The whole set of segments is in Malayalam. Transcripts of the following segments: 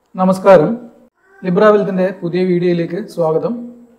നമസ്കാരം ലിബ്രാവെൽത്തിൻ്റെ പുതിയ വീഡിയോയിലേക്ക് സ്വാഗതം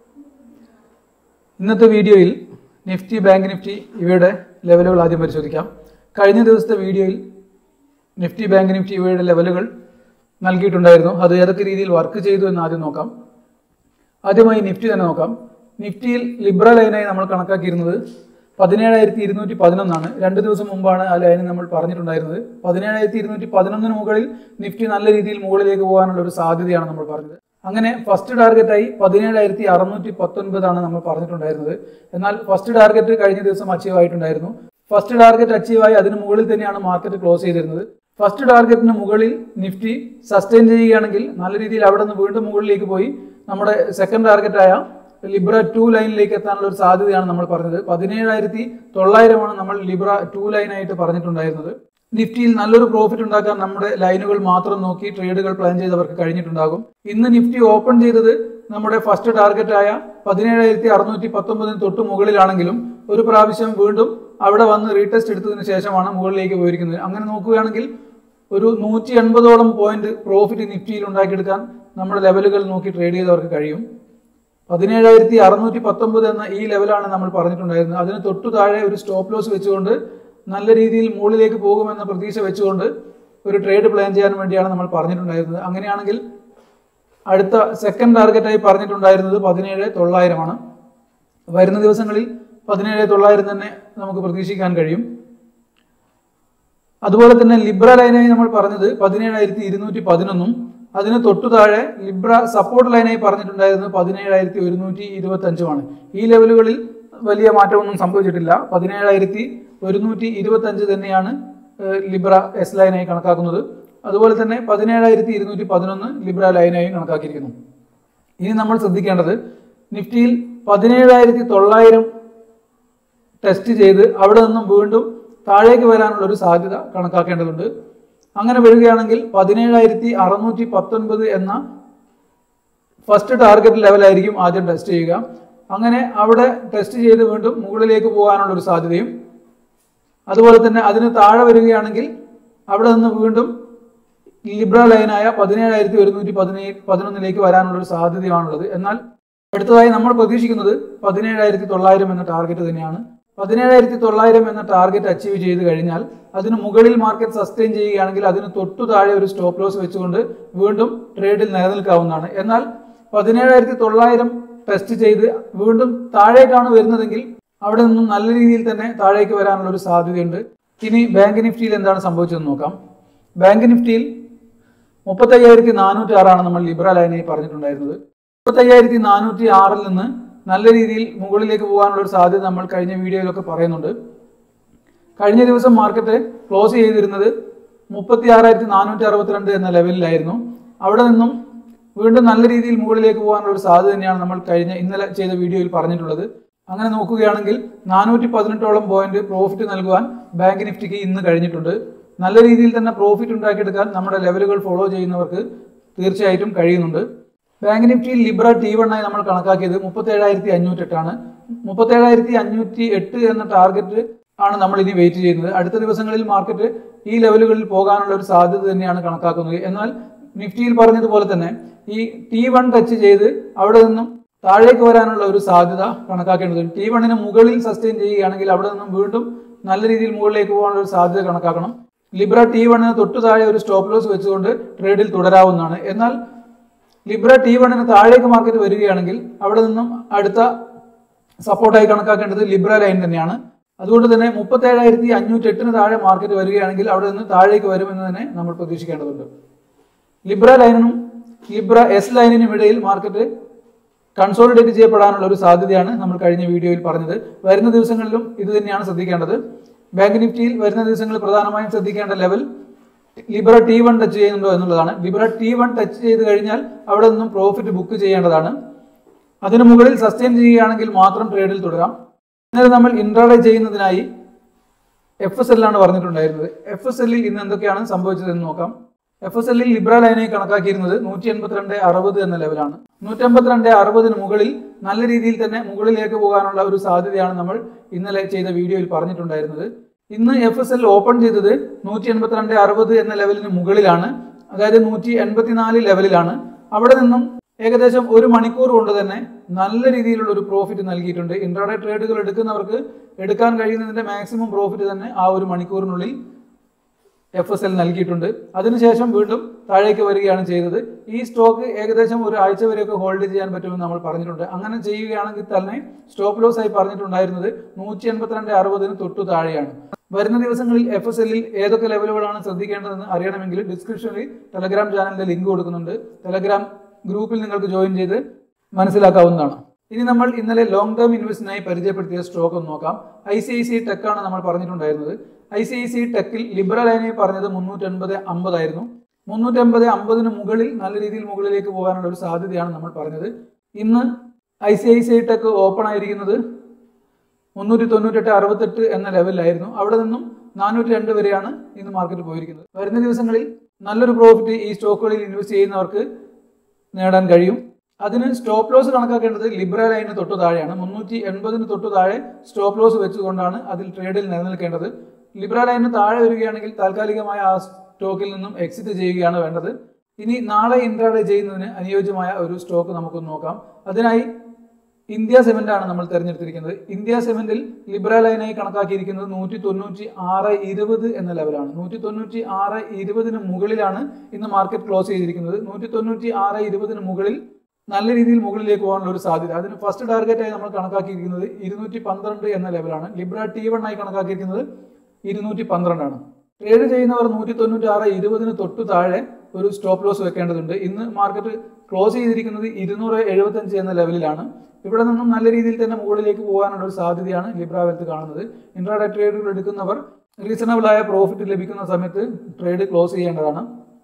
ഇന്നത്തെ വീഡിയോയിൽ നിഫ്റ്റി ബാങ്ക് നിഫ്റ്റി ഇവയുടെ ലെവലുകൾ ആദ്യം പരിശോധിക്കാം കഴിഞ്ഞ ദിവസത്തെ വീഡിയോയിൽ നിഫ്റ്റി ബാങ്ക് നിഫ്റ്റി ഇവയുടെ ലെവലുകൾ നൽകിയിട്ടുണ്ടായിരുന്നു അത് ഏതൊക്കെ രീതിയിൽ വർക്ക് ചെയ്തു എന്ന് ആദ്യം നോക്കാം ആദ്യമായി നിഫ്റ്റി തന്നെ നോക്കാം നിഫ്റ്റിയിൽ ലിബ്ര ലൈനായി നമ്മൾ കണക്കാക്കിയിരുന്നത് പതിനേഴായിരത്തി ഇരുന്നൂറ്റി പതിനൊന്നാണ് രണ്ട് ദിവസം മുമ്പാണ് ആ ലൈൻ നമ്മൾ പറഞ്ഞിട്ടുണ്ടായിരുന്നത് പതിനേഴായിരത്തി ഇരുന്നൂറ്റി പതിനൊന്നിന് മുകളിൽ നിഫ്റ്റി നല്ല രീതിയിൽ മുകളിലേക്ക് പോകാനുള്ള ഒരു സാധ്യതയാണ് നമ്മൾ പറഞ്ഞത് അങ്ങനെ ഫസ്റ്റ് ടാർഗറ്റായി പതിനേഴായിരത്തി അറുന്നൂറ്റി പത്തൊൻപതാണ് നമ്മൾ പറഞ്ഞിട്ടുണ്ടായിരുന്നത് എന്നാൽ ഫസ്റ്റ് ടാർഗറ്റ് കഴിഞ്ഞ ദിവസം അച്ചീവ് ആയിട്ടുണ്ടായിരുന്നു ഫസ്റ്റ് ടാർഗറ്റ് അച്ചീവ് ആയി അതിന് മുകളിൽ തന്നെയാണ് മാർക്കറ്റ് ക്ലോസ് ചെയ്തിരുന്നത് ഫസ്റ്റ് ടാർഗറ്റിന് മുകളിൽ നിഫ്റ്റി സസ്റ്റെയിൻ ചെയ്യുകയാണെങ്കിൽ നല്ല രീതിയിൽ അവിടെ നിന്ന് വീണ്ടും മുകളിലേക്ക് പോയി നമ്മുടെ സെക്കൻഡ് ടാർഗറ്റായ ലിബ്ര ടു ലൈനിലേക്ക് എത്താനുള്ള ഒരു സാധ്യതയാണ് നമ്മൾ പറഞ്ഞത് പതിനേഴായിരത്തി തൊള്ളായിരമാണ് നമ്മൾ ലിബ്ര ടു ലൈനായിട്ട് പറഞ്ഞിട്ടുണ്ടായിരുന്നത് നിഫ്റ്റിയിൽ നല്ലൊരു പ്രോഫിറ്റ് ഉണ്ടാക്കാൻ നമ്മുടെ ലൈനുകൾ മാത്രം നോക്കി ട്രേഡുകൾ പ്ലാൻ ചെയ്തവർക്ക് കഴിഞ്ഞിട്ടുണ്ടാകും ഇന്ന് നിഫ്റ്റി ഓപ്പൺ ചെയ്തത് നമ്മുടെ ഫസ്റ്റ് ടാർഗറ്റായ പതിനേഴായിരത്തി അറുന്നൂറ്റി പത്തൊമ്പതിന് തൊട്ട് മുകളിലാണെങ്കിലും ഒരു പ്രാവശ്യം വീണ്ടും അവിടെ വന്ന് റീടെസ്റ്റ് എടുത്തതിന് ശേഷമാണ് മുകളിലേക്ക് പോയിരിക്കുന്നത് അങ്ങനെ നോക്കുകയാണെങ്കിൽ ഒരു നൂറ്റി എൺപതോളം പോയിന്റ് പ്രോഫിറ്റ് നിഫ്റ്റിയിൽ ഉണ്ടാക്കിയെടുക്കാൻ നമ്മുടെ ലെവലുകൾ നോക്കി ട്രേഡ് ചെയ്തവർക്ക് കഴിയും പതിനേഴായിരത്തി അറുന്നൂറ്റി പത്തൊമ്പത് എന്ന ഈ ലെവലാണ് നമ്മൾ പറഞ്ഞിട്ടുണ്ടായിരുന്നത് അതിന് തൊട്ടു താഴെ ഒരു സ്റ്റോപ്പ് ലോസ് വെച്ചുകൊണ്ട് നല്ല രീതിയിൽ മുകളിലേക്ക് പോകുമെന്ന പ്രതീക്ഷ വെച്ചുകൊണ്ട് ഒരു ട്രേഡ് പ്ലാൻ ചെയ്യാൻ വേണ്ടിയാണ് നമ്മൾ പറഞ്ഞിട്ടുണ്ടായിരുന്നത് അങ്ങനെയാണെങ്കിൽ അടുത്ത സെക്കൻഡ് ടാർഗറ്റായി പറഞ്ഞിട്ടുണ്ടായിരുന്നത് പതിനേഴ് തൊള്ളായിരമാണ് വരുന്ന ദിവസങ്ങളിൽ പതിനേഴ് തൊള്ളായിരം തന്നെ നമുക്ക് പ്രതീക്ഷിക്കാൻ കഴിയും അതുപോലെ തന്നെ ലിബ്ര ലൈനായി നമ്മൾ പറഞ്ഞത് പതിനേഴായിരത്തി ഇരുന്നൂറ്റി പതിനൊന്നും അതിന് തൊട്ടു താഴെ ലിബ്ര സപ്പോർട്ട് ലൈനായി പറഞ്ഞിട്ടുണ്ടായിരുന്നത് പതിനേഴായിരത്തി ഒരുന്നൂറ്റി ഇരുപത്തി അഞ്ചുമാണ് ഈ ലെവലുകളിൽ വലിയ മാറ്റമൊന്നും സംഭവിച്ചിട്ടില്ല പതിനേഴായിരത്തി ഒരുന്നൂറ്റി ഇരുപത്തി അഞ്ച് തന്നെയാണ് ഏഹ്, ലിബ്ര എസ് ലൈനായി കണക്കാക്കുന്നത് അതുപോലെ തന്നെ പതിനേഴായിരത്തി ഇരുന്നൂറ്റി പതിനൊന്ന് ലിബ്ര ലൈനായി കണക്കാക്കിയിരിക്കുന്നു ഇനി നമ്മൾ ശ്രദ്ധിക്കേണ്ടത് നിഫ്റ്റിയിൽ പതിനേഴായിരത്തി തൊള്ളായിരം ടെസ്റ്റ് ചെയ്ത് അവിടെ നിന്നും വീണ്ടും താഴേക്ക് വരാനുള്ള ഒരു സാധ്യത കണക്കാക്കേണ്ടതുണ്ട് അങ്ങനെ വരികയാണെങ്കിൽ പതിനേഴായിരത്തി അറുന്നൂറ്റി പത്തൊൻപത് എന്ന ഫസ്റ്റ് ടാർഗറ്റ് ലെവലായിരിക്കും ആദ്യം ടെസ്റ്റ് ചെയ്യുക അങ്ങനെ അവിടെ ടെസ്റ്റ് ചെയ്ത് വീണ്ടും മുകളിലേക്ക് പോകാനുള്ള ഒരു സാധ്യതയും അതുപോലെ തന്നെ അതിന് താഴെ വരികയാണെങ്കിൽ അവിടെ നിന്ന് വീണ്ടും ലിബ്ര ലൈനായ പതിനേഴായിരത്തി ഒരുന്നൂറ്റി പതിനേഴ് പതിനൊന്നിലേക്ക് വരാനുള്ള ഒരു സാധ്യതയാണുള്ളത് എന്നാൽ അടുത്തതായി നമ്മൾ പ്രതീക്ഷിക്കുന്നത് പതിനേഴായിരത്തി തൊള്ളായിരം എന്ന ടാർഗറ്റ് തന്നെയാണ് പതിനേഴായിരത്തി തൊള്ളായിരം എന്ന ടാർഗറ്റ് അച്ചീവ് ചെയ്ത് കഴിഞ്ഞാൽ അതിന് മുകളിൽ മാർക്കറ്റ് സസ്റ്റെയിൻ ചെയ്യുകയാണെങ്കിൽ അതിന് തൊട്ടു താഴെ ഒരു സ്റ്റോപ്പ് ലോസ് വെച്ചുകൊണ്ട് വീണ്ടും ട്രേഡിൽ നിലനിൽക്കാവുന്നതാണ് എന്നാൽ പതിനേഴായിരത്തി തൊള്ളായിരം ടെസ്റ്റ് ചെയ്ത് വീണ്ടും താഴേക്കാണ് വരുന്നതെങ്കിൽ അവിടെ നിന്നും നല്ല രീതിയിൽ തന്നെ താഴേക്ക് വരാനുള്ള ഒരു സാധ്യതയുണ്ട് ഇനി ബാങ്ക് നിഫ്റ്റിയിൽ എന്താണ് സംഭവിച്ചതെന്ന് നോക്കാം ബാങ്ക് നിഫ്റ്റിയിൽ മുപ്പത്തയ്യായിരത്തി നാനൂറ്റി ആറാണ് നമ്മൾ ലിബ്ര ലൈനായി പറഞ്ഞിട്ടുണ്ടായിരുന്നത് മുപ്പത്തയ്യായിരത്തി നാനൂറ്റി ആറിൽ നിന്ന് നല്ല രീതിയിൽ മുകളിലേക്ക് പോകാനുള്ള ഒരു സാധ്യത നമ്മൾ കഴിഞ്ഞ വീഡിയോയിലൊക്കെ പറയുന്നുണ്ട് കഴിഞ്ഞ ദിവസം മാർക്കറ്റ് ക്ലോസ് ചെയ്തിരുന്നത് മുപ്പത്തി ആറായിരത്തി നാനൂറ്റി അറുപത്തിരണ്ട് എന്ന ലെവലിലായിരുന്നു അവിടെ നിന്നും വീണ്ടും നല്ല രീതിയിൽ മുകളിലേക്ക് പോകാനുള്ള ഒരു സാധ്യത തന്നെയാണ് നമ്മൾ കഴിഞ്ഞ ഇന്നലെ ചെയ്ത വീഡിയോയിൽ പറഞ്ഞിട്ടുള്ളത് അങ്ങനെ നോക്കുകയാണെങ്കിൽ നാനൂറ്റി പതിനെട്ടോളം പോയിന്റ് പ്രോഫിറ്റ് നൽകുവാൻ ബാങ്ക് നിഫ്റ്റിക്ക് ഇന്ന് കഴിഞ്ഞിട്ടുണ്ട് നല്ല രീതിയിൽ തന്നെ പ്രോഫിറ്റ് ഉണ്ടാക്കിയെടുക്കാൻ നമ്മുടെ ലെവലുകൾ ഫോളോ ചെയ്യുന്നവർക്ക് തീർച്ചയായിട്ടും കഴിയുന്നുണ്ട് ബാങ്ക് നിഫ്റ്റിയിൽ ലിബ്ര ടി വൺ ആയി നമ്മൾ കണക്കാക്കിയത് മുപ്പത്തേഴായിരത്തി അഞ്ഞൂറ്റി എട്ടാണ് മുപ്പത്തേഴായിരത്തി അഞ്ഞൂറ്റി എട്ട് എന്ന ടാർഗറ്റ് ആണ് നമ്മൾ ഇനി വെയിറ്റ് ചെയ്യുന്നത് അടുത്ത ദിവസങ്ങളിൽ മാർക്കറ്റ് ഈ ലെവലുകളിൽ പോകാനുള്ള ഒരു സാധ്യത തന്നെയാണ് കണക്കാക്കുന്നത് എന്നാൽ നിഫ്റ്റിയിൽ പറഞ്ഞതുപോലെ തന്നെ ഈ ടി വൺ ടച്ച് ചെയ്ത് അവിടെ നിന്നും താഴേക്ക് വരാനുള്ള ഒരു സാധ്യത കണക്കാക്കേണ്ടതുണ്ട് ടി വണ്ണിന് മുകളിൽ സസ്റ്റെയിൻ ചെയ്യുകയാണെങ്കിൽ അവിടെ നിന്നും വീണ്ടും നല്ല രീതിയിൽ മുകളിലേക്ക് പോകാനുള്ള ഒരു സാധ്യത കണക്കാക്കണം ലിബ്ര ടി വണ്ണിന് തൊട്ടു താഴെ ഒരു സ്റ്റോപ്പ് ലോസ് വെച്ചുകൊണ്ട് ട്രേഡിൽ തുടരാവുന്നതാണ് എന്നാൽ ലിബ്ര ടി വണ്ണിന് താഴേക്ക് മാർക്കറ്റ് വരികയാണെങ്കിൽ അവിടെ നിന്നും അടുത്ത സപ്പോർട്ടായി കണക്കാക്കേണ്ടത് ലിബ്ര ലൈൻ തന്നെയാണ് അതുകൊണ്ട് തന്നെ മുപ്പത്തേഴായിരത്തി അഞ്ഞൂറ്റി എട്ടിന് താഴെ മാർക്കറ്റ് വരികയാണെങ്കിൽ അവിടെ നിന്ന് താഴേക്ക് വരുമെന്ന് തന്നെ നമ്മൾ പ്രതീക്ഷിക്കേണ്ടതുണ്ട് ലിബ്ര ലൈനിനും ലിബ്ര എസ് ലൈനിനും ഇടയിൽ മാർക്കറ്റ് കൺസോളിഡേറ്റ് ചെയ്യപ്പെടാനുള്ള ഒരു സാധ്യതയാണ് നമ്മൾ കഴിഞ്ഞ വീഡിയോയിൽ പറഞ്ഞത് വരുന്ന ദിവസങ്ങളിലും ഇത് തന്നെയാണ് ശ്രദ്ധിക്കേണ്ടത് ബാങ്ക് നിഫ്റ്റിയിൽ വരുന്ന ദിവസങ്ങളിൽ പ്രധാനമായും ശ്രദ്ധിക്കേണ്ട level Libra T one touch ചെയ്യുന്നുണ്ടോ എന്നുള്ളതാണ് ലിബ്ര ടി വൺ ടച്ച് ചെയ്ത് കഴിഞ്ഞാൽ അവിടെ നിന്നും പ്രോഫിറ്റ് ബുക്ക് ചെയ്യേണ്ടതാണ് അതിനു മുകളിൽ സസ്റ്റെയിൻ ചെയ്യുകയാണെങ്കിൽ മാത്രം ട്രേഡിൽ തുടരാം ഇന്നലെ നമ്മൾ ഇൻട്രാഡേ ചെയ്യുന്നതിനായി എഫ് എസ് എല്ലാണ് പറഞ്ഞിട്ടുണ്ടായിരുന്നത് എഫ് എസ് എല്ലിൽ ഇന്ന് എന്തൊക്കെയാണ് സംഭവിച്ചതെന്ന് നോക്കാം എഫ് എസ് എല്ലിൽ ലിബ്ര ലൈനായി കണക്കാക്കിയിരുന്നത് നൂറ്റി എൺപത്തിരണ്ട് അറുപത് എന്ന ലെവലാണ് നൂറ്റി എൺപത്തിരണ്ട് അറുപതിന് മുകളിൽ നല്ല രീതിയിൽ തന്നെ മുകളിലേക്ക് പോകാനുള്ള ഒരു സാധ്യതയാണ് നമ്മൾ ഇന്നലെ ചെയ്ത വീഡിയോയിൽ പറഞ്ഞിട്ടുണ്ടായിരുന്നത് ഇന്ന് എഫ് എസ് എൽ ഓപ്പൺ ചെയ്തത് നൂറ്റി എൺപത്തിരണ്ട് അറുപത് എന്ന ലെവലിന് മുകളിലാണ് അതായത് നൂറ്റി എൺപത്തിനാല് ലെവലിലാണ് അവിടെ നിന്നും ഏകദേശം ഒരു മണിക്കൂർ കൊണ്ട് തന്നെ നല്ല രീതിയിലുള്ള ഒരു പ്രോഫിറ്റ് നൽകിയിട്ടുണ്ട് ഇൻട്രാഡേ ട്രേഡുകൾ എടുക്കുന്നവർക്ക് എടുക്കാൻ കഴിയുന്നതിന്റെ മാക്സിമം പ്രോഫിറ്റ് തന്നെ ആ ഒരു മണിക്കൂറിനുള്ളിൽ എഫ് എസ് എൽ നൽകിയിട്ടുണ്ട് അതിനുശേഷം വീണ്ടും താഴേക്ക് വരികയാണ് ചെയ്തത് ഈ സ്റ്റോക്ക് ഏകദേശം ഒരു ആഴ്ച വരെയൊക്കെ ഹോൾഡ് ചെയ്യാൻ പറ്റുമെന്ന് നമ്മൾ പറഞ്ഞിട്ടുണ്ട് അങ്ങനെ ചെയ്യുകയാണെങ്കിൽ തന്നെ സ്റ്റോപ്പ് ലോസ് ആയി പറഞ്ഞിട്ടുണ്ടായിരുന്നത് നൂറ്റി എൺപത്തിരണ്ട് അറുപതിന് തൊട്ടു താഴെയാണ് വരുന്ന ദിവസങ്ങളിൽ എഫ് എസ് എല്ലിൽ ഏതൊക്കെ ലെവലുകളാണ് ശ്രദ്ധിക്കേണ്ടതെന്ന് അറിയണമെങ്കിൽ ഡിസ്ക്രിപ്ഷനിൽ ടെലഗ്രാം ചാനലിന്റെ ലിങ്ക് കൊടുക്കുന്നുണ്ട് ടെലഗ്രാം ഗ്രൂപ്പിൽ നിങ്ങൾക്ക് ജോയിൻ ചെയ്ത് മനസ്സിലാക്കാവുന്നതാണ് ഇനി നമ്മൾ ഇന്നലെ ലോങ് ടേം ഇൻവെസ്റ്റിനായി പരിചയപ്പെടുത്തിയ സ്റ്റോക്ക് ഒന്ന് നോക്കാം I C I C tech ആണ് നമ്മൾ പറഞ്ഞിട്ടുണ്ടായിരുന്നത് ഐ സി ഐ സി ടെക്കിൽ ലിബറൽ ലൈനായി പറഞ്ഞത് മുന്നൂറ്റൻപത് അമ്പതായിരുന്നു മുന്നൂറ്റമ്പത് അമ്പതിന് മുകളിൽ നല്ല രീതിയിൽ മുകളിലേക്ക് പോകാനുള്ള ഒരു സാധ്യതയാണ് നമ്മൾ പറഞ്ഞത് ഇന്ന് I C I C I tech open ആയിരിക്കുന്നത് മുന്നൂറ്റി തൊണ്ണൂറ്റെട്ട് അറുപത്തെട്ട് എന്ന ലെവലിലായിരുന്നു അവിടെ നിന്നും നാനൂറ്റി രണ്ട് വരെയാണ് ഇന്ന് മാർക്കറ്റ് പോയിരിക്കുന്നത് വരുന്ന ദിവസങ്ങളിൽ നല്ലൊരു പ്രോഫിറ്റ് ഈ സ്റ്റോക്കുകളിൽ ഇൻവെസ്റ്റ് ചെയ്യുന്നവർക്ക് നേടാൻ കഴിയും അതിന് സ്റ്റോപ്പ് ലോസ് കണക്കാക്കേണ്ടത് ലിബറൽ ലൈനിന് തൊട്ടു താഴെയാണ് മുന്നൂറ്റി എൺപതിന് തൊട്ടു താഴെ സ്റ്റോപ്പ് ലോസ് വെച്ചുകൊണ്ടാണ് അതിൽ ട്രേഡിൽ നിലനിൽക്കേണ്ടത് ലിബറൽ ലൈനിന് താഴെ വരികയാണെങ്കിൽ താൽക്കാലികമായ ആ സ്റ്റോക്കിൽ നിന്നും എക്സിറ്റ് ചെയ്യുകയാണ് വേണ്ടത് ഇനി നാളെ ഇൻട്രാഡേ ചെയ്യുന്നതിന് അനുയോജ്യമായ ഒരു സ്റ്റോക്ക് നമുക്ക് നോക്കാം അതിനായി ഇന്ത്യ സിമെന്റ് ആണ് നമ്മൾ തിരഞ്ഞെടുത്തിരിക്കുന്നത് ഇന്ത്യ സിമെന്റിൽ ലിബറൽ ലൈനായി കണക്കാക്കിയിരിക്കുന്നത് നൂറ്റി തൊണ്ണൂറ്റി ആറ് ഇരുപത് എന്ന ലെവലാണ് നൂറ്റി തൊണ്ണൂറ്റി ആറ് ഇരുപതിന് മുകളിലാണ് ഇന്ന് മാർക്കറ്റ് ക്ലോസ് ചെയ്തിരിക്കുന്നത് നൂറ്റി തൊണ്ണൂറ്റി ആറ് ഇരുപതിന് മുകളിൽ നല്ല രീതിയിൽ മുകളിലേക്ക് പോകാനുള്ള ഒരു സാധ്യത അതിന് ഫസ്റ്റ് ടാർഗറ്റായി നമ്മൾ കണക്കാക്കിയിരിക്കുന്നത് ഇരുന്നൂറ്റി പന്ത്രണ്ട് എന്ന ലെവലാണ് ലിബ്ര ടി വൺ ആയി കണക്കാക്കിയിരിക്കുന്നത് ഇരുന്നൂറ്റി പന്ത്രണ്ടാണ് ട്രേഡ് ചെയ്യുന്നവർ നൂറ്റി തൊണ്ണൂറ്റി ആറ് ഇരുപതിന് തൊട്ടു താഴെ ഒരു സ്റ്റോപ്പ് ലോസ് വെക്കേണ്ടതുണ്ട് ഇന്ന് മാർക്കറ്റ് ക്ലോസ് ചെയ്തിരിക്കുന്നത് ഇരുന്നൂറ് എഴുപത്തഞ്ച് എന്ന ലെവലിലാണ് ഇവിടെ നിന്നും നല്ല രീതിയിൽ തന്നെ മുകളിലേക്ക് പോകാനുള്ള ഒരു സാധ്യതയാണ് ലിബ്ര വെൽത്ത് കാണുന്നത് ഇൻട്രാഡേ ട്രേഡുകൾ എടുക്കുന്നവർ റീസണബിൾ ആയ പ്രോഫിറ്റ് ലഭിക്കുന്ന സമയത്ത് ട്രേഡ് ക്ലോസ് ചെയ്യേണ്ടതാണ്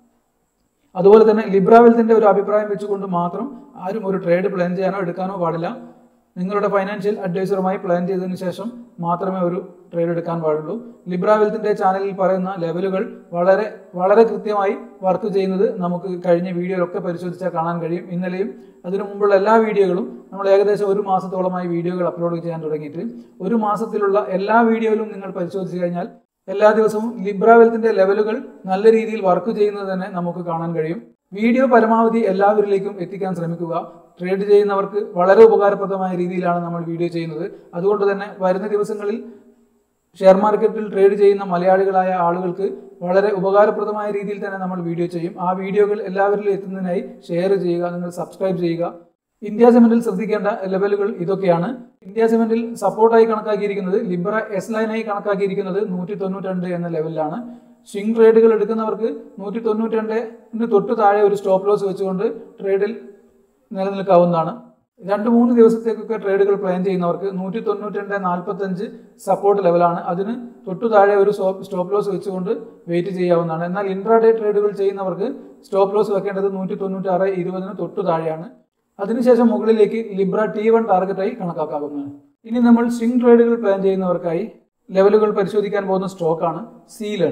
അതുപോലെ തന്നെ ലിബ്ര വെൽത്തിന്റെ ഒരു അഭിപ്രായം വെച്ചുകൊണ്ട് മാത്രം ആരും ഒരു ട്രേഡ് പ്ലാൻ ചെയ്യാനോ എടുക്കാനോ പാടില്ല നിങ്ങളുടെ ഫൈനാൻഷ്യൽ അഡ്വൈസറുമായി പ്ലാൻ ചെയ്തതിനു ശേഷം മാത്രമേ ഒരു ട്രേഡ് എടുക്കാൻ പാടുള്ളൂ ലിബ്ര വെൽത്തിന്റെ ചാനലിൽ പറയുന്ന ലെവലുകൾ വളരെ വളരെ കൃത്യമായി വർക്ക് ചെയ്യുന്നത് നമുക്ക് കഴിഞ്ഞ വീഡിയോയിലൊക്കെ പരിശോധിച്ചാൽ കാണാൻ കഴിയും ഇന്നലെയും അതിനു മുമ്പുള്ള എല്ലാ വീഡിയോകളും നമ്മൾ ഏകദേശം ഒരു മാസത്തോളമായി വീഡിയോകൾ അപ്ലോഡ് ചെയ്യാൻ തുടങ്ങിയിട്ട് ഒരു മാസത്തിലുള്ള എല്ലാ വീഡിയോയിലും നിങ്ങൾ പരിശോധിച്ചു കഴിഞ്ഞാൽ എല്ലാ ദിവസവും ലിബ്ര വെൽത്തിന്റെ ലെവലുകൾ നല്ല രീതിയിൽ വർക്ക് ചെയ്യുന്നത് തന്നെ നമുക്ക് കാണാൻ കഴിയും വീഡിയോ പരമാവധി എല്ലാവരിലേക്കും എത്തിക്കാൻ ശ്രമിക്കുക ട്രേഡ് ചെയ്യുന്നവർക്ക് വളരെ ഉപകാരപ്രദമായ രീതിയിലാണ് നമ്മൾ വീഡിയോ ചെയ്യുന്നത് അതുകൊണ്ട് തന്നെ വരുന്ന ദിവസങ്ങളിൽ ഷെയർ മാർക്കറ്റിൽ ട്രേഡ് ചെയ്യുന്ന മലയാളികളായ ആളുകൾക്ക് വളരെ ഉപകാരപ്രദമായ രീതിയിൽ തന്നെ നമ്മൾ വീഡിയോ ചെയ്യും ആ വീഡിയോകൾ എല്ലാവരിലും എത്തുന്നതിനായി ഷെയർ ചെയ്യുക നിങ്ങൾ സബ്സ്ക്രൈബ് ചെയ്യുക ഇന്ത്യ സിമെന്റിൽ ശ്രദ്ധിക്കേണ്ട ലെവലുകൾ ഇതൊക്കെയാണ് ഇന്ത്യ സിമെന്റിൽ സപ്പോർട്ടായി കണക്കാക്കിയിരിക്കുന്നത് ലിബ്ര എസ് ലൈനായി കണക്കാക്കിയിരിക്കുന്നത് നൂറ്റി തൊണ്ണൂറ്റി എന്ന ലെവലിലാണ് സ്വിംഗ് ട്രേഡുകൾ എടുക്കുന്നവർക്ക് നൂറ്റി തൊണ്ണൂറ്റി രണ്ടിന് തൊട്ട് താഴെ ഒരു സ്റ്റോപ്പ് ലോസ് വെച്ചുകൊണ്ട് ട്രേഡിൽ നിലനിൽക്കാവുന്നതാണ് രണ്ട് മൂന്ന് ദിവസത്തേക്കൊക്കെ ട്രേഡുകൾ പ്ലാൻ ചെയ്യുന്നവർക്ക് നൂറ്റി തൊണ്ണൂറ്റി രണ്ട് നാൽപ്പത്തഞ്ച് സപ്പോർട്ട് ലെവലാണ് അതിന് തൊട്ടു താഴെ ഒരു സ്റ്റോപ്പ് ലോസ് വെച്ചുകൊണ്ട് വെയിറ്റ് ചെയ്യാവുന്നതാണ് എന്നാൽ ഇൻട്രാഡേ ട്രേഡുകൾ ചെയ്യുന്നവർക്ക് സ്റ്റോപ്പ് ലോസ് വെക്കേണ്ടത് നൂറ്റി തൊണ്ണൂറ്റി ആറ് ഇരുപതിന് തൊട്ടു താഴെയാണ് അതിനുശേഷം മുകളിലേക്ക് ലിബ്ര ടി വൺ ടാർഗറ്റായി കണക്കാക്കാവുന്നതാണ് ഇനി നമ്മൾ സ്വിംഗ് ട്രേഡുകൾ പ്ലാൻ ചെയ്യുന്നവർക്കായി ലെവലുകൾ പരിശോധിക്കാൻ പോകുന്ന സ്റ്റോക്കാണ് സീലൺ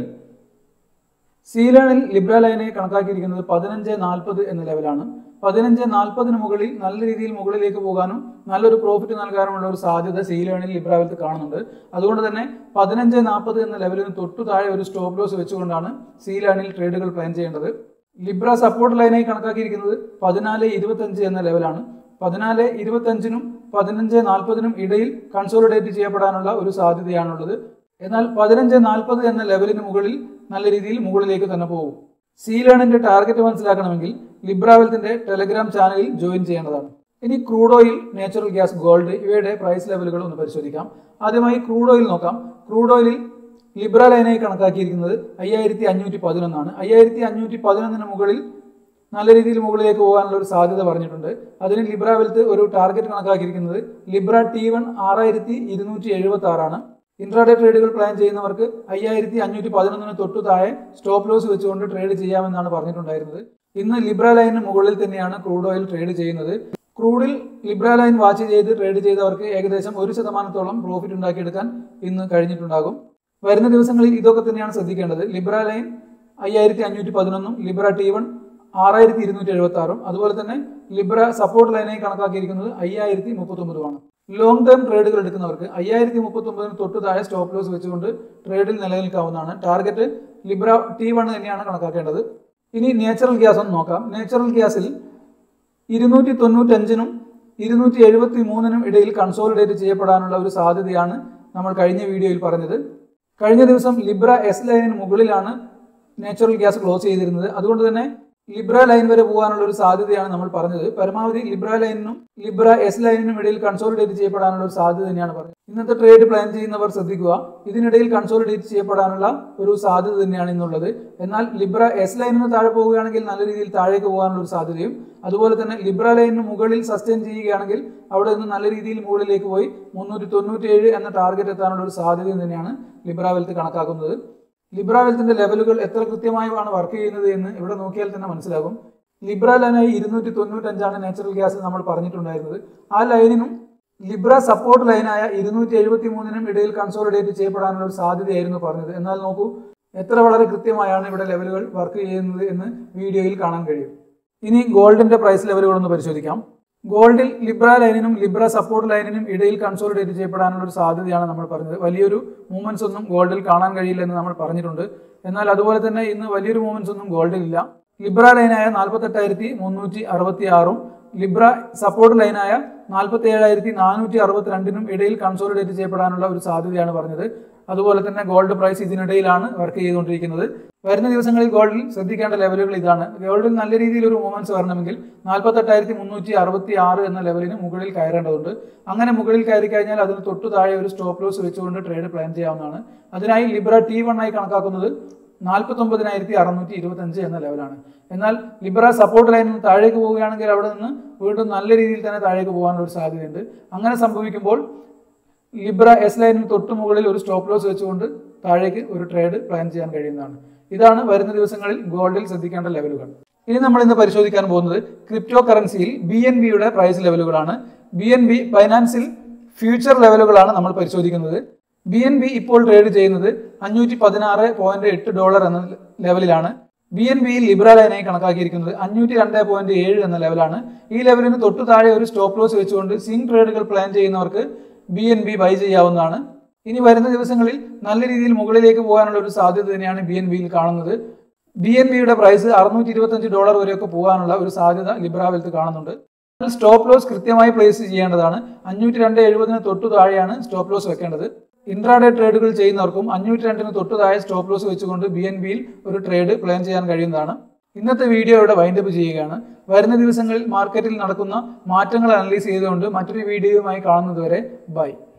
സീലണിൽ ലിബ്ര ലൈനെ കണക്കാക്കിയിരിക്കുന്നത് പതിനഞ്ച് നാൽപ്പത് എന്ന ലെവലാണ് പതിനഞ്ച് നാൽപ്പതിന് മുകളിൽ നല്ല രീതിയിൽ മുകളിലേക്ക് പോകാനും നല്ലൊരു പ്രോഫിറ്റ് നൽകാനുമുള്ള ഒരു സാധ്യത സീലണിൽ ലിബ്രാവിലത്ത് കാണുന്നുണ്ട് അതുകൊണ്ട് തന്നെ പതിനഞ്ച് നാൽപ്പത് എന്ന ലെവലിന് തൊട്ടു താഴെ ഒരു സ്റ്റോപ്പ് ലോസ് വെച്ചുകൊണ്ടാണ് സീലണിൽ ട്രേഡുകൾ പ്ലാൻ ചെയ്യേണ്ടത് ലിബ്ര സപ്പോർട്ട് ലൈനായി കണക്കാക്കിയിരിക്കുന്നത് പതിനാല് ഇരുപത്തഞ്ച് എന്ന ലെവലാണ് പതിനാല് ഇരുപത്തഞ്ചിനും പതിനഞ്ച് നാൽപ്പതിനും ഇടയിൽ കൺസോളിഡേറ്റ് ചെയ്യപ്പെടാനുള്ള ഒരു സാധ്യതയാണുള്ളത് എന്നാൽ പതിനഞ്ച് നാൽപ്പത് എന്ന ലെവലിന് മുകളിൽ നല്ല രീതിയിൽ മുകളിലേക്ക് തന്നെ പോകും സി ലേണിന്റെ ടാർഗറ്റ് മനസ്സിലാക്കണമെങ്കിൽ ലിബ്രാവെൽത്തിന്റെ ടെലഗ്രാം ചാനലിൽ ജോയിൻ ചെയ്യേണ്ടതാണ് ഇനി crude oil natural gas gold ഇവയുടെ പ്രൈസ് ലെവലുകൾ ഒന്ന് പരിശോധിക്കാം ആദ്യമായി ക്രൂഡ് ഓയിൽ നോക്കാം ക്രൂഡ് ഓയിലിൽ ലിബ്ര ലൈനായി കണക്കാക്കിയിരിക്കുന്നത് അയ്യായിരത്തി അഞ്ഞൂറ്റി പതിനൊന്നാണ് അയ്യായിരത്തി അഞ്ഞൂറ്റി പതിനൊന്നിന് മുകളിൽ നല്ല രീതിയിൽ മുകളിലേക്ക് പോകാനുള്ള ഒരു സാധ്യത പറഞ്ഞിട്ടുണ്ട് അതിന് ലിബ്ര വെൽത്ത് ഒരു ടാർഗറ്റ് കണക്കാക്കിയിരിക്കുന്നത് ലിബ്ര ടി വൺ ആറായിരത്തി ഇരുന്നൂറ്റി എഴുപത്തി ആറാണ് ഇൻട്രാഡേ ട്രേഡുകൾ പ്ലാൻ ചെയ്യുന്നവർക്ക് അയ്യായിരത്തി അഞ്ഞൂറ്റി പതിനൊന്നിന് തൊട്ടു താഴെ സ്റ്റോപ്പ് ലോസ് വെച്ചുകൊണ്ട് ട്രേഡ് ചെയ്യാമെന്നാണ് പറഞ്ഞിട്ടുണ്ടായിരുന്നത് ഇന്ന് ലിബ്ര ലൈനിന് മുകളിൽ തന്നെയാണ് ക്രൂഡ് ഓയിൽ ട്രേഡ് ചെയ്യുന്നത് ക്രൂഡിൽ ലിബ്ര ലൈൻ വാച്ച് ചെയ്ത് ട്രേഡ് ചെയ്തവർക്ക് ഏകദേശം ഒരു ശതമാനത്തോളം പ്രോഫിറ്റ് ഉണ്ടാക്കിയെടുക്കാൻ ഇന്ന് കഴിഞ്ഞിട്ടുണ്ടാകും വരുന്ന ദിവസങ്ങളിൽ ഇതൊക്കെ തന്നെയാണ് ശ്രദ്ധിക്കേണ്ടത് ലിബ്ര ലൈൻ അയ്യായിരത്തി അഞ്ഞൂറ്റി പതിനൊന്നും ലിബ്ര ടി വൺ ആറായിരത്തി ഇരുന്നൂറ്റി എഴുപത്തി ആറും അതുപോലെ തന്നെ ലിബ്ര സപ്പോർട്ട് ലൈനായി കണക്കാക്കിയിരിക്കുന്നത് അയ്യായിരത്തി മുപ്പത്തൊമ്പതുമാണ് ലോങ് ടേം ട്രേഡുകൾ എടുക്കുന്നവർക്ക് അയ്യായിരത്തി മുപ്പത്തൊമ്പതിന് തൊട്ട് താഴെ സ്റ്റോപ്പ് ലോസ് വെച്ചുകൊണ്ട് ട്രേഡിൽ നിലനിൽക്കാവുന്നതാണ് ടാർഗറ്റ് ലിബ്ര ടി വൺ തന്നെയാണ് കണക്കാക്കേണ്ടത് ഇനി നേച്ചുറൽ ഗ്യാസ് ഒന്ന് നോക്കാം നേച്ചുറൽ ഗ്യാസിൽ ഇരുന്നൂറ്റി തൊണ്ണൂറ്റഞ്ചിനും ഇരുന്നൂറ്റി എഴുപത്തി മൂന്നിനും ഇടയിൽ കൺസോളിഡേറ്റ് ചെയ്യപ്പെടാനുള്ള ഒരു സാധ്യതയാണ് നമ്മൾ കഴിഞ്ഞ വീഡിയോയിൽ പറഞ്ഞത് കഴിഞ്ഞ ദിവസം ലിബ്ര എസ് ലൈനിന് മുകളിലാണ് നാച്ചുറൽ ഗ്യാസ് ക്ലോസ് ചെയ്തിരുന്നത് അതുകൊണ്ട് തന്നെ ലിബ്ര ലൈൻ വരെ പോകാനുള്ള ഒരു സാധ്യതയാണ് നമ്മൾ പറഞ്ഞത് പരമാവധി ലിബ്ര ലൈനിനും ലിബ്ര എസ് ലൈനിനും ഇടയിൽ കൺസോളിഡേറ്റ് ചെയ്യപ്പെടാനുള്ള ഒരു സാധ്യത തന്നെയാണ് പറഞ്ഞത് ഇന്നത്തെ ട്രേഡ് പ്ലാൻ ചെയ്യുന്നവർ ശ്രദ്ധിക്കുക ഇതിനിടയിൽ കൺസോളിഡേറ്റ് ചെയ്യപ്പെടാനുള്ള ഒരു സാധ്യത തന്നെയാണ് ഇന്നുള്ളത് എന്നാൽ ലിബ്ര എസ് ലൈനിന് താഴെ പോവുകയാണെങ്കിൽ നല്ല രീതിയിൽ താഴേക്ക് പോകാനുള്ള ഒരു സാധ്യതയും അതുപോലെ തന്നെ ലിബ്ര ലൈനിന് മുകളിൽ സസ്റ്റെയിൻ ചെയ്യുകയാണെങ്കിൽ അവിടെ നിന്ന് നല്ല രീതിയിൽ മുകളിലേക്ക് പോയി മുന്നൂറ്റി തൊണ്ണൂറ്റി ഏഴ് എന്ന ടാർഗറ്റ് എത്താനുള്ള ഒരു സാധ്യതയും തന്നെയാണ് ലിബ്ര വെൽത്ത് കണക്കാക്കുന്നത് ലിബ്ര വെൽത്തിന്റെ ലെവലുകൾ എത്ര കൃത്യമായാണ് വർക്ക് ചെയ്യുന്നത് എന്ന് ഇവിടെ നോക്കിയാൽ തന്നെ മനസ്സിലാകും ലിബ്ര ലൈനായി ഇരുന്നൂറ്റി തൊണ്ണൂറ്റഞ്ചാണ് നാച്ചുറൽ ഗ്യാസ് നമ്മൾ പറഞ്ഞിട്ടുണ്ടായിരുന്നത് ആ ലൈനിനും ലിബ്ര സപ്പോർട്ട് ലൈനായ ഇരുന്നൂറ്റി എഴുപത്തി മൂന്നിനും ഇടയിൽ കൺസോളിഡേറ്റ് ചെയ്യപ്പെടാനുള്ള ഒരു സാധ്യതയായിരുന്നു പറഞ്ഞത് എന്നാൽ നോക്കൂ എത്ര വളരെ കൃത്യമായാണ് ഇവിടെ ലെവലുകൾ വർക്ക് ചെയ്യുന്നത് എന്ന് വീഡിയോയിൽ കാണാൻ കഴിയും ഇനി ഗോൾഡിന്റെ പ്രൈസ് ലെവലുകൾ ഒന്ന് പരിശോധിക്കാം ഗോൾഡിൽ ലിബ്ര ലൈനിനും ലിബ്ര സപ്പോർട്ട് ലൈനിനും ഇടയിൽ കൺസോളിഡേറ്റ് ചെയ്യപ്പെടാനുള്ള ഒരു സാധ്യതയാണ് നമ്മൾ പറഞ്ഞത് വലിയൊരു മൂവ്മെന്റ്സ് ഒന്നും ഗോൾഡിൽ കാണാൻ കഴിയില്ല എന്ന് നമ്മൾ പറഞ്ഞിട്ടുണ്ട് എന്നാൽ അതുപോലെ തന്നെ ഇന്ന് വലിയൊരു മൂവ്മെന്റ്സ് ഒന്നും ഗോൾഡിൽ ഇല്ല ലിബ്ര ലൈനായ നാൽപ്പത്തെട്ടായിരത്തി മുന്നൂറ്റി അറുപത്തി ആറും ലിബ്ര സപ്പോർട്ട് ലൈനായ നാൽപ്പത്തി ഏഴായിരത്തി നാനൂറ്റി അറുപത്തിരണ്ടിനും ഇടയിൽ കൺസോളിഡേറ്റ് ചെയ്യപ്പെടാനുള്ള ഒരു സാധ്യതയാണ് പറഞ്ഞത് അതുപോലെ തന്നെ ഗോൾഡ് പ്രൈസ് ഇതിനിടയിലാണ് വർക്ക് ചെയ്തുകൊണ്ടിരിക്കുന്നത് വരുന്ന ദിവസങ്ങളിൽ ഗോൾഡിൽ ശ്രദ്ധിക്കേണ്ട ലെവലുകൾ ഇതാണ് ഗോൾഡിൽ നല്ല രീതിയിൽ ഒരു മൂവ്മെന്റ്സ് വരണമെങ്കിൽ നാൽപ്പത്തെട്ടായിരത്തി മുന്നൂറ്റി അറുപത്തി ആറ് എന്ന ലെവലിന് മുകളിൽ കയറേണ്ടതുണ്ട് അങ്ങനെ മുകളിൽ കയറി കഴിഞ്ഞാൽ അതിന് തൊട്ടു താഴെ ഒരു സ്റ്റോപ്പ് ലോസ് വെച്ചുകൊണ്ട് ട്രേഡ് പ്ലാൻ ചെയ്യാവുന്നതാണ് അതിനായി ലിബ്ര ടി വൺ ആയി കണക്കാക്കുന്നത് നാൽപ്പത്തൊമ്പതിനായിരത്തി അറുന്നൂറ്റി ഇരുപത്തഞ്ച് എന്ന ലെവലാണ് എന്നാൽ ലിബ്ര സപ്പോർട്ട് ലൈനിൽ താഴേക്ക് പോവുകയാണെങ്കിൽ അവിടെ നിന്ന് വീണ്ടും നല്ല രീതിയിൽ തന്നെ താഴേക്ക് പോകാനുള്ള ഒരു സാധ്യതയുണ്ട് അങ്ങനെ സംഭവിക്കുമ്പോൾ ലിബ്ര എസ് ലൈനിന് തൊട്ട് മുകളിൽ ഒരു സ്റ്റോപ്പ് ലോസ് വെച്ചുകൊണ്ട് താഴേക്ക് ഒരു ട്രേഡ് പ്ലാൻ ചെയ്യാൻ കഴിയുന്നതാണ് ഇതാണ് വരുന്ന ദിവസങ്ങളിൽ ഗോൾഡിൽ ശ്രദ്ധിക്കേണ്ട ലെവലുകൾ ഇനി നമ്മൾ ഇന്ന് പരിശോധിക്കാൻ പോകുന്നത് ക്രിപ്റ്റോ കറൻസിയിൽ ബി എൻ ബിയുടെ പ്രൈസ് ലെവലുകളാണ് ബി എൻ ബി ഫൈനാൻസിൽ ഫ്യൂച്ചർ ലെവലുകളാണ് നമ്മൾ പരിശോധിക്കുന്നത് ബി എൻ ബി ഇപ്പോൾ ട്രേഡ് ചെയ്യുന്നത് അഞ്ഞൂറ്റി പതിനാറ് പോയിന്റ് എട്ട് ഡോളർ എന്ന ലെവലിലാണ് ബി എൻ ബിയിൽ ലിബ്ര ലൈനായി കണക്കാക്കിയിരിക്കുന്നത് അഞ്ഞൂറ്റി രണ്ട് പോയിന്റ് ഏഴ് എന്ന ലെവലാണ് ഈ ലെവലിന് തൊട്ടു താഴെ ഒരു സ്റ്റോപ്പ് ലോസ് വെച്ചുകൊണ്ട് സിംഗ് ട്രേഡുകൾ പ്ലാൻ ചെയ്യുന്നവർക്ക് ബി എൻ ബി ബൈ ചെയ്യാവുന്നതാണ് ഇനി വരുന്ന ദിവസങ്ങളിൽ നല്ല രീതിയിൽ മുകളിലേക്ക് പോകാനുള്ള ഒരു സാധ്യത തന്നെയാണ് ബി എൻ ബിയിൽ കാണുന്നത് ബി എൻ ബിയുടെ പ്രൈസ് അറുന്നൂറ്റി ഇരുപത്തഞ്ച് ഡോളർ വരെയൊക്കെ പോകാനുള്ള ഒരു സാധ്യത ലിബ്ര വെൽത്ത് കാണുന്നുണ്ട് സ്റ്റോപ്പ് ലോസ് കൃത്യമായി പ്ലേസ് ചെയ്യേണ്ടതാണ് അഞ്ഞൂറ്റി രണ്ട് എഴുപതിന് തൊട്ടു താഴെയാണ് സ്റ്റോപ്പ് ലോസ് വെക്കേണ്ടത് ഇൻട്രാഡേ ട്രേഡുകൾ ചെയ്യുന്നവർക്കും അഞ്ഞൂറ്റി രണ്ടിന് തൊട്ടു താഴെ സ്റ്റോപ്പ് ലോസ് വെച്ചുകൊണ്ട് ബി എൻ ബിയിൽ ഒരു ട്രേഡ് പ്ലാൻ ചെയ്യാൻ കഴിയുന്നതാണ് ഇന്നത്തെ വീഡിയോ ഇവിടെ വൈൻഡപ്പ് ചെയ്യുകയാണ് വരുന്ന ദിവസങ്ങളിൽ മാർക്കറ്റിൽ നടക്കുന്ന മാറ്റങ്ങൾ അനലൈസ് ചെയ്തുകൊണ്ട് മറ്റൊരു വീഡിയോയുമായി കാണുന്നതുവരെ ബൈ